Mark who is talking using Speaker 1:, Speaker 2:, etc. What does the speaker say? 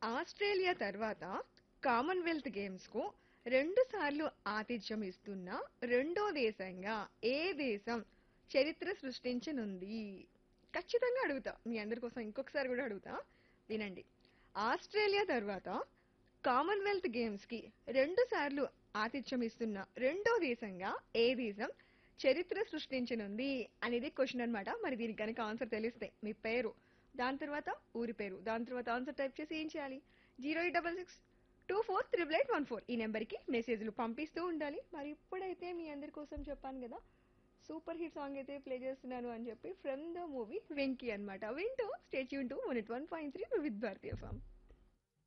Speaker 1: Australia తర్వాత Commonwealth games కు రెండు సార్లు ఆతిథ్యం ఇస్తున్న రెండో దేశంగా ఏ దేశం చరిత్ర సృష్టించనుంది ఖచ్చితంగా అడుగుతా మీ అందరి కోసం ఇంకొకసారి కూడా అడుగుతా వినండి ఆస్ట్రేలియా తర్వాత కామన్వెల్త్ గేమ్స్ కి రెండు సార్లు ఆతిథ్యం ఇస్తున్న రెండో దేశంగా ఏ దేశం చరిత్ర సృష్టించనుంది అనేది క్వశ్చన్ అన్నమాట మరి దీనికి కనుక ఆన్సర్ తెలిస్తే మీ పేరు దాని తర్వాత ఊరి పేరు దాని తర్వాత ఆన్సర్ టైప్ చేసి ఏం చేయాలి zero eight double six two four triple eight one four ఈ నెంబర్కి మెసేజ్లు పంపిస్తూ ఉండాలి మరి ఇప్పుడైతే మీ అందరి కోసం చెప్పాను కదా సూపర్ హిట్ సాంగ్ అయితే ప్లే చేస్తున్నాను అని చెప్పి ఫ్రమ్ ద మూవీ వెంకీ అన్నమాట వింటూ stay tuned to one it one point three with భారతీయ ఫామ్